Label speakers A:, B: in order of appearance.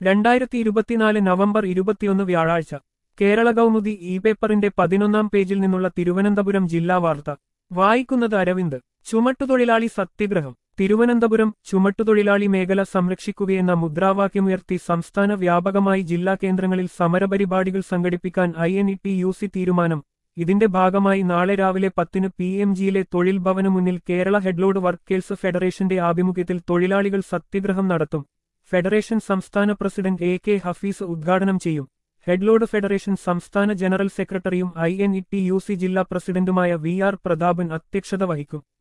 A: രണ്ടായിരത്തി ഇരുപത്തിനാല് നവംബർ ഇരുപത്തിയൊന്ന് വ്യാഴാഴ്ച കേരള കൗമുദി ഇ പേപ്പറിന്റെ പതിനൊന്നാം പേജിൽ നിന്നുള്ള തിരുവനന്തപുരം ജില്ലാ വാർത്ത വായിക്കുന്നത് അരവിന്ദ് ചുമട്ടുതൊഴിലാളി സത്യഗ്രഹം തിരുവനന്തപുരം ചുമട്ടുതൊഴിലാളി മേഖല സംരക്ഷിക്കുകയെന്ന മുദ്രാവാക്യമുയർത്തി സംസ്ഥാന വ്യാപകമായി ജില്ലാ കേന്ദ്രങ്ങളിൽ സമരപരിപാടികൾ സംഘടിപ്പിക്കാൻ I N T U C സി തീരുമാനം ഇതിന്റെ ഭാഗമായി നാളെ രാവിലെ പത്തിന് പി എം ജിയിലെ തൊഴിൽ ഭവനു മുന്നിൽ കേരള ഹെഡ്ലോഡ് വർക്കേഴ്സ് ഫെഡറേഷന്റെ ആഭിമുഖ്യത്തിൽ തൊഴിലാളികൾ സത്യഗ്രഹം നടത്തും ഫെഡറേഷൻ സംസ്ഥാന പ്രസിഡന്റ് എ കെ ഹഫീസ് ഉദ്ഘാടനം ചെയ്യും ഹെഡ്ലോഡ് ഫെഡറേഷൻ സംസ്ഥാന ജനറൽ സെക്രട്ടറിയും I N T U C സി ജില്ലാ പ്രസിഡന്റുമായ വി ആർ പ്രതാപൻ അധ്യക്ഷത വഹിക്കും